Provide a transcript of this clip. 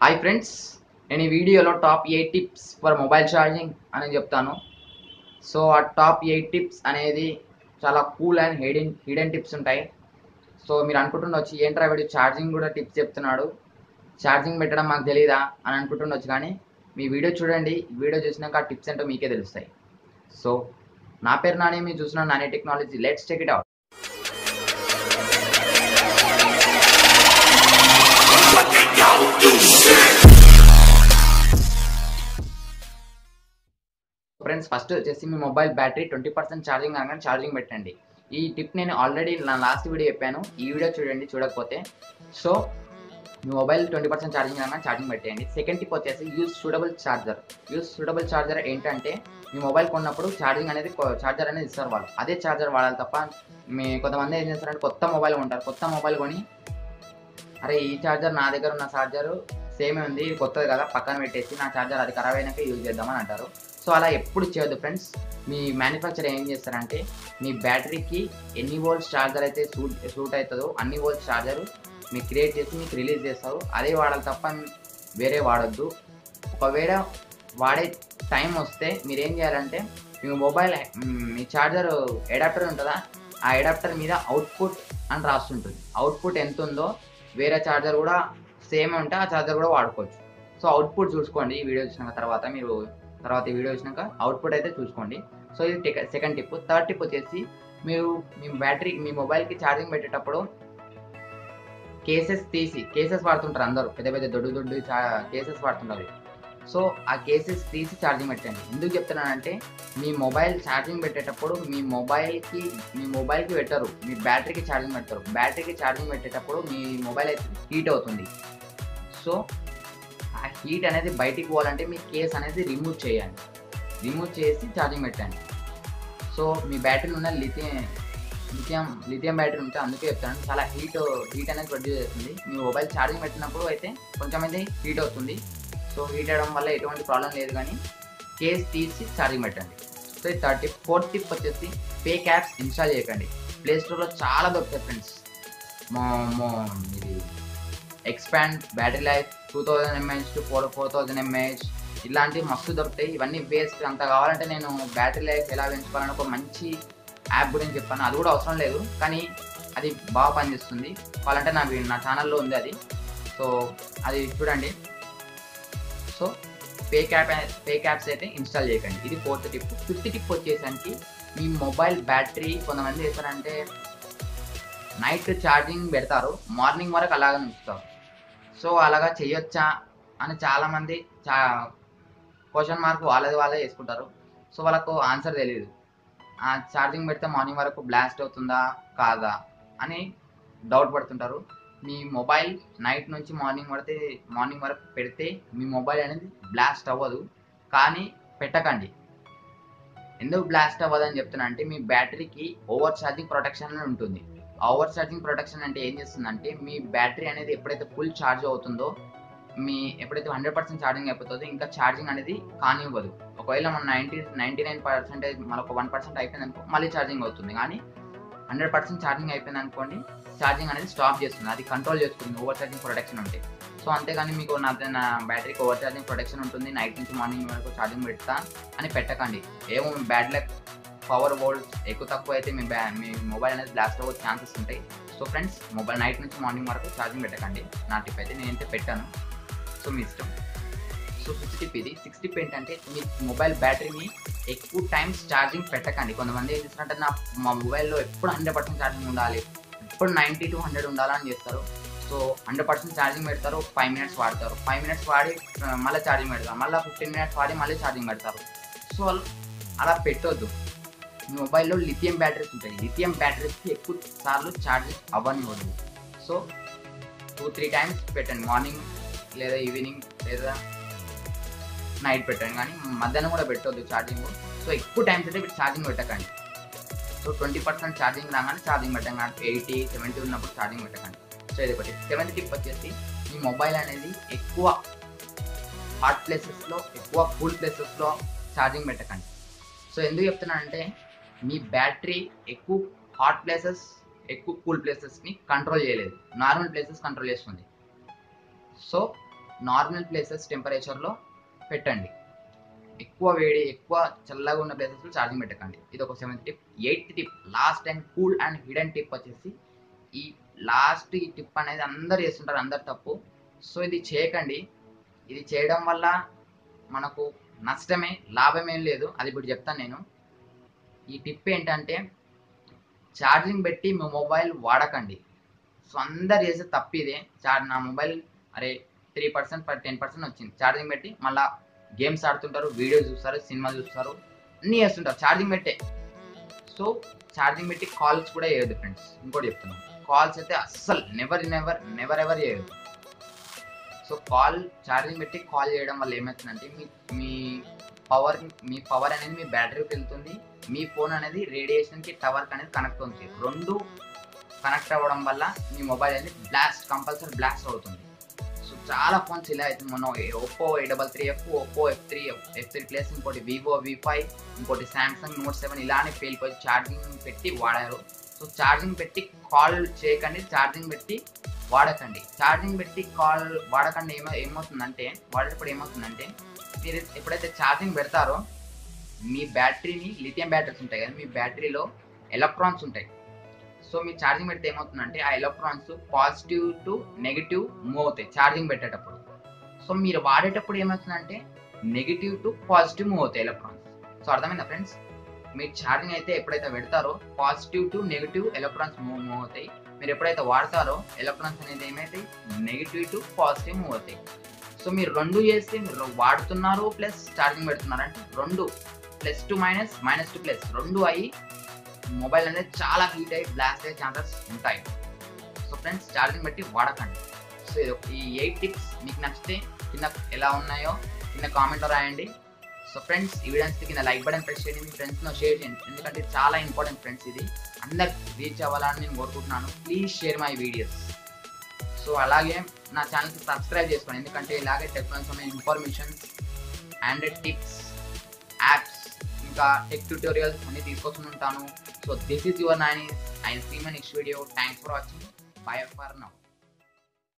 hi friends నేను ఈ వీడియోలో top eight tips for mobile charging అని చెప్తాను సో ఆ టాప్ ఎయిట్ టిప్స్ అనేది చాలా cool and hidden hidden tips ఉంటాయి సో మీరు అనుకుంటుండొచ్చు ఏంట్రా వీడు ఛార్జింగ్ కూడా టిప్స్ చెప్తున్నాడు ఛార్జింగ్ పెట్టడం మాకు తెలియదా అని అనుకుంటుండొచ్చు కానీ మీ వీడియో చూడండి ఈ వీడియో చూసినాక ఆ టిప్స్ ఏంటో మీకే తెలుస్తాయి సో నా పేరు నాని మీరు చూసిన Nani technology let's check it out friends first వచ్చేసి మీ mobile battery twenty percent charging అనగానే ఛార్జింగ్ పెట్టండి ఈ టిప్ నేను ఆల్రెడీ నా లాస్ట్ వీడియో చెప్పాను ఈ వీడియో చూడండి చూడకపోతే సో మీ మొబైల్ ట్వంటీ పర్సెంట్ ఛార్జింగ్ అనగానే ఛార్జింగ్ పెట్టేయండి సెకండ్ టిప్ వచ్చేసి use suitable charger use suitable charger ఏంటంటే మీ మొబైల్ కొన్నప్పుడు ఛార్జింగ్ అనేది ఛార్జర్ అనేది ఇస్తారు వాళ్ళు అదే ఛార్జర్ వాడాలి తప్ప మీ కొంతమంది ఏం చేస్తారంటే కొత్త మొబైల్ కొంటారు కొత్త మొబైల్ కొని అరే ఈ ఛార్జర్ నా దగ్గర ఉన్న ఛార్జర్ సేమే ఉంది ఇది కొత్తది కదా పక్కన పెట్టేసి నా ఛార్జర్ అది ఖరాబ్ అయినాక యూజ్ చేద్దామని అంటారు సో అలా ఎప్పుడు చేయొద్దు ఫ్రెండ్స్ మీ మ్యానుఫ్యాక్చర్ ఏం చేస్తారంటే మీ బ్యాటరీకి ఎన్ని వోల్ట్స్ ఛార్జర్ అయితే సూట్ సూట్ అవుతుందో అన్ని వోల్ట్స్ ఛార్జర్ మీకు క్రియేట్ చేసి మీకు రిలీజ్ చేస్తారు అదే వాడాలి తప్ప వేరే వాడొద్దు ఒకవేళ వాడే టైం వస్తే మీరు ఏం చేయాలంటే మీ మొబైల్ మీ ఛార్జర్ అడాప్టర్ ఉంటుందా ఆ అడాప్టర్ మీద అవుట్పుట్ అని రాస్తుంటుంది అవుట్పుట్ ఎంత ఉందో వేరే ఛార్జర్ కూడా సేమ్ ఉంటే ఆ ఛార్జర్ కూడా వాడుకోవచ్చు సో అవుట్పుట్ చూసుకోండి ఈ వీడియో చూసినాక తర్వాత మీరు తర్వాత ఈ వీడియో చూసినాక అవుట్పుట్ అయితే చూసుకోండి సో ఇది సెకండ్ టిప్ థర్డ్ టిప్ వచ్చేసి మీరు మీ బ్యాటరీ మీ మొబైల్కి ఛార్జింగ్ పెట్టేటప్పుడు కేసెస్ తీసి కేసెస్ వాడుతుంటారు అందరూ పెద్ద పెద్ద దొడ్డు దొడ్డు కేసెస్ వాడుతుంటారు సో ఆ కేసెస్ తీసి ఛార్జింగ్ పెట్టండి ఎందుకు చెప్తున్నానంటే మీ మొబైల్ ఛార్జింగ్ పెట్టేటప్పుడు మీ మొబైల్కి మీ మొబైల్కి పెట్టరు మీ బ్యాటరీకి ఛార్జింగ్ పెడతారు బ్యాటరీకి ఛార్జింగ్ పెట్టేటప్పుడు మీ మొబైల్ అయితే హీట్ అవుతుంది సో ఆ హీట్ అనేది బయటికి పోవాలంటే మీ కేస్ అనేది రిమూవ్ చేయండి రిమూవ్ చేసి ఛార్జింగ్ పెట్టండి సో మీ బ్యాటరీలో ఉన్న లిథియం లిథియం లిథియం బ్యాటరీ ఉంటే అందుకే చెప్తాను చాలా హీట్ హీట్ అనేది ప్రొడ్యూస్ చేస్తుంది మీ మొబైల్ ఛార్జింగ్ పెట్టినప్పుడు అయితే కొంచెం అయితే హీట్ అవుతుంది సో హీట్ అవ్వడం వల్ల ఎటువంటి ప్రాబ్లం లేదు కానీ కేస్ తీసి ఛార్జింగ్ పెట్టండి సో ఈ థర్డ్ టిప్ ఫోర్త్ టిప్ వచ్చేసి ఫేక్ యాప్స్ ఇన్స్టాల్ చేయకండి ప్లే స్టోర్లో చాలా దొరుకుతాయి ఫ్రెండ్స్ మో ఇది expand battery life two thousand mAh to four four thousand mAh ఇలాంటివి మస్తు దొరుకుతాయి ఇవన్నీ వేస్ట్ అంత కావాలంటే నేను బ్యాటరీ లైఫ్ ఎలా పెంచుకోవాలని ఒక మంచి యాప్ గురించి చెప్పాను అది కూడా అవసరం లేదు కానీ అది బాగా పనిచేస్తుంది కావాలంటే నా నా ఛానల్లో ఉంది అది సో అది చూడండి so fake app fake apps అయితే ఇన్స్టాల్ చేయకండి ఇది ఫోర్త్ టిప్ ఫిఫ్త్ టిప్ వచ్చేసరికి మీ మొబైల్ బ్యాటరీ కొంతమంది చేస్తారంటే నైట్ ఛార్జింగ్ పెడతారు మార్నింగ్ వరకు అలాగే ఉంచుతారు సో అలాగా చేయొచ్చా అని చాలామంది చా క్వశ్చన్ మార్క్ వాళ్ళది వాళ్ళే వేసుకుంటారు సో వాళ్ళకు ఆన్సర్ తెలియదు ఆ ఛార్జింగ్ పెడితే మార్నింగ్ వరకు బ్లాస్ట్ అవుతుందా కాదా అని డౌట్ పడుతుంటారు మీ మొబైల్ నైట్ నుంచి మార్నింగ్ పడితే మార్నింగ్ వరకు పెడితే మీ మొబైల్ అనేది బ్లాస్ట్ అవ్వదు కానీ పెట్టకండి ఎందుకు బ్లాస్ట్ అవ్వదు అని చెప్తున్నా అంటే మీ బ్యాటరీకి ఓవర్ ఛార్జింగ్ ప్రొటెక్షన్ అని ఉంటుంది ఓవర్ ఛార్జింగ్ ప్రొటెక్షన్ అంటే ఏం చేస్తుందంటే మీ బ్యాటరీ అనేది ఎప్పుడైతే ఫుల్ ఛార్జ్ అవుతుందో మీ ఎప్పుడైతే హండ్రెడ్ పర్సెంట్ ఛార్జింగ్ అయిపోతుందో ఇంకా ఛార్జింగ్ అనేది కానివ్వదు ఒకవేళ మన నైంటీ నైంటీ నైన్ పర్సెంటేజ్ మనకు వన్ పర్సెంట్ అయిపోయింది అనుకో మళ్ళీ ఛార్జింగ్ అవుతుంది కానీ హండ్రెడ్ పర్సెంట్ ఛార్జింగ్ అయిపోయింది అనుకోండి ఛార్జింగ్ అనేది స్టాప్ చేస్తుంది అది కంట్రోల్ చేస్తుంది ఓవర్ ఛార్జింగ్ ప్రొటెక్షన్ ఉంటే సో అంతేగాని మీకు నా నా బ్యాటరీకి ఓవర్ ఛార్జింగ్ ప్రొటెక్షన్ ఉంటుంది నైట్ నుంచి మార్నింగ్ వరకు ఛార్జింగ్ పెడతా అని పెట్టకండి ఏమో బ్యాడ్ లక్ పవర్ వోల్ట్ ఎక్కువ తక్కువ అయితే మీ బ్యా మీ మొబైల్ అనేది బ్లాస్ట్ అవ్వే ఛాన్సెస్ ఉంటాయి సో ఫ్రెండ్స్ మొబైల్ నైట్ నుంచి మార్నింగ్ వరకు ఛార్జింగ్ పెట్టకండి నా టిప్ అయితే నేనైతే పెట్టాను సో మీ ఇష్టం సో సిక్స్ టిప్ ఇది సిక్స్ టిప్ ఏంటంటే మీ మొబైల్ బ్యాటరీని ఎక్కువ టైమ్స్ ఛార్జింగ్ పెట్టకండి కొంతమంది ఏం చేస్తారంటే నా మా మొబైల్లో ఎప్పుడు హండ్రెడ్ పర్సెంట్ ఛార్జింగ్ ఉండాలి ఎప్పుడు నైంటీ టు హండ్రెడ్ ఉండాలని చేస్తారు సో హండ్రెడ్ పర్సెంట్ ఛార్జింగ్ పెడతారు ఫైవ్ మినిట్స్ వాడతారు ఫైవ్ మినిట్స్ వాడి మళ్ళీ ఛార్జింగ్ పెడతారు మళ్ళీ ఫిఫ్టీన్ మినిట్స్ వాడి మళ్ళీ ఛార్జింగ్ పెడతారు సో అలా పెట్టొద్దు మీ మొబైల్లో లిథియం బ్యాటరీస్ ఉంటాయి లిథియం బ్యాటరీస్కి ఎక్కువ సార్లు ఛార్జింగ్ అవ్వనివ్వదు సో టూ త్రీ టైమ్స్ పెట్టండి మార్నింగ్ లేదా ఈవినింగ్ లేదా నైట్ పెట్టండి కానీ మధ్యాహ్నం కూడా పెట్టొద్దు ఛార్జింగ్ సో ఎక్కువ టైమ్స్ అయితే ఛార్జింగ్ పెట్టకండి సో ట్వంటీ పర్సెంట్ ఛార్జింగ్ రాగానే ఛార్జింగ్ పెట్టండి కానీ ఎయిటీ సెవెంటీ ఉన్నప్పుడు ఛార్జింగ్ పెట్టకండి సో ఇది ఒకటి సెవెంత్ టిప్ వచ్చేసి మీ మొబైల్ అనేది ఎక్కువ హాట్ ప్లేసెస్లో ఎక్కువ కూల్ ప్లేసెస్లో ఛార్జింగ్ పెట్టకండి సో ఎందుకు చెప్తున్నానంటే మీ బ్యాటరీ ఎక్కువ హాట్ ప్లేసెస్ ఎక్కువ కూల్ ప్లేసెస్ని కంట్రోల్ చేయలేదు నార్మల్ ప్లేసెస్ కంట్రోల్ చేస్తుంది సో నార్మల్ ప్లేసెస్ టెంపరేచర్లో పెట్టండి ఎక్కువ వేడి ఎక్కువ చల్లగా ఉన్న ప్లేసెస్లో ఛార్జింగ్ పెట్టకండి ఇది ఒక seventh tip eighth tip last and cool and hidden tip వచ్చేసి ఈ లాస్ట్ ఈ టిప్ అనేది అందరు చేస్తుంటారు అందరు తప్పు సో ఇది చేయకండి ఇది చేయడం వల్ల మనకు నష్టమే లాభం ఏం లేదు అది ఇప్పుడు చెప్తాను నేను ఈ టిప్ ఏంటంటే ఛార్జింగ్ పెట్టి మీ మొబైల్ వాడకండి సో అందరు చేసే తప్పు ఇదే చార్ నా మొబైల్ అరే త్రీ పర్సెంట్ టెన్ పర్సెంట్ వచ్చింది ఛార్జింగ్ పెట్టి మళ్ళీ గేమ్స్ ఆడుతుంటారు వీడియోస్ చూస్తారు సినిమా చూస్తారు అన్నీ చేస్తుంటారు ఛార్జింగ్ పెట్టే సో ఛార్జింగ్ పెట్టి కాల్స్ కూడా చేయొద్దు ఫ్రెండ్స్ ఇంకోటి చెప్తున్నాను కాల్స్ అయితే అస్సలు నెవర్ నెవర్ నెవర్ ఎవర్ చేయొద్దు సో కాల్ ఛార్జింగ్ పెట్టి కాల్ చేయడం వల్ల ఏమవుతుందంటే మీ మీ పవర్ మీ పవర్ అనేది మీ బ్యాటరీకి వెళ్తుంది మీ ఫోన్ అనేది రేడియేషన్కి టవర్కి అనేది కనెక్ట్ అవుతుంది రెండు కనెక్ట్ అవ్వడం వల్ల మీ మొబైల్ అనేది బ్లాస్ట్ కంపల్సరీ బ్లాస్ట్ అవుతుంది సో చాలా ఫోన్స్ ఇలా అవుతుంది మొన్న Oppo A double three F Oppo F three F three plus ఇంకోటి వివో వి ఫైవ్ ఇంకోటి సామ్సంగ్ నోట్ సెవెన్ ఇలానే పేలిపోయి ఛార్జింగ్ పెట్టి వాడారు సో ఛార్జింగ్ పెట్టి కాల్ చేయకండి ఛార్జింగ్ పెట్టి వాడకండి ఛార్జింగ్ పెట్టి కాల్ వాడకండి ఏమో ఏమవుతుందంటే వాడేటప్పుడు ఏమవుతుందంటే మీరు ఎప్పుడైతే ఛార్జింగ్ పెడతారో మీ బ్యాటరీని లిథియం బ్యాటరీస్ ఉంటాయి కదా మీ బ్యాటరీలో ఎలక్ట్రాన్స్ ఉంటాయి సో మీ ఛార్జింగ్ పెడితే ఏమవుతుందంటే ఆ electrons positive to negative move అవుతాయి ఛార్జింగ్ పెట్టేటప్పుడు సో మీరు వాడేటప్పుడు ఏమవుతుందంటే నెగిటివ్ టు పాజిటివ్ మూవ్ అవుతాయి ఎలక్ట్రాన్స్ సో అర్థమైందా ఫ్రెండ్స్ మీరు ఛార్జింగ్ అయితే ఎప్పుడైతే పెడతారో positive to negative electrons move move అవుతాయి మీరు ఎప్పుడైతే వాడతారో ఎలక్ట్రాన్స్ అనేది ఏమైతాయి నెగిటివ్ టు పాజిటివ్ మూవ్ అవుతాయి సో మీరు రెండు చేస్తే మీరు వాడుతున్నారు ప్లస్ ఛార్జింగ్ పెడుతున్నారు అంటే రెండు plus to minus minus to plus రెండు అయ్యి మొబైల్ అనేది చాలా హీట్ అయ్యి బ్లాస్ట్ అయ్యే ఛాన్సెస్ ఉంటాయి సో ఫ్రెండ్స్ ఛార్జింగ్ బట్టి వాడకండి సో ఇది ఒక- ఈ ఎయిట్ టిప్స్ మీకు నచ్చితే కింద ఎలా ఉన్నాయో కింద కామెంట్లో రాయండి సో ఫ్రెండ్స్ ఈ వీడియోస్ కింద లైక్ బటన్ ప్రెస్ చేయండి మీ ఫ్రెండ్స్లో షేర్ చేయండి ఎందుకంటే ఇది చాలా ఇంపార్టెంట్ ఫ్రెండ్స్ ఇది అందరికి రీచ్ అవ్వాలని నేను కోరుకుంటున్నాను please share my videos so అలాగే నా ఛానల్కి సబ్స్క్రైబ్ చేసుకోండి ఎందుకంటే ఇలాగే టెక్నాలజీ సంబంధించిన ఇన్ఫర్మేషన్స్ ఆండ్రాయిడ్ టిప్స్ యాప్స్ ఇంకా టెక్ ట్యూటోరియల్స్ అన్ని తీసుకొస్తూ ఉంటాను so this is your nine I see my next video thanks for watching bye for now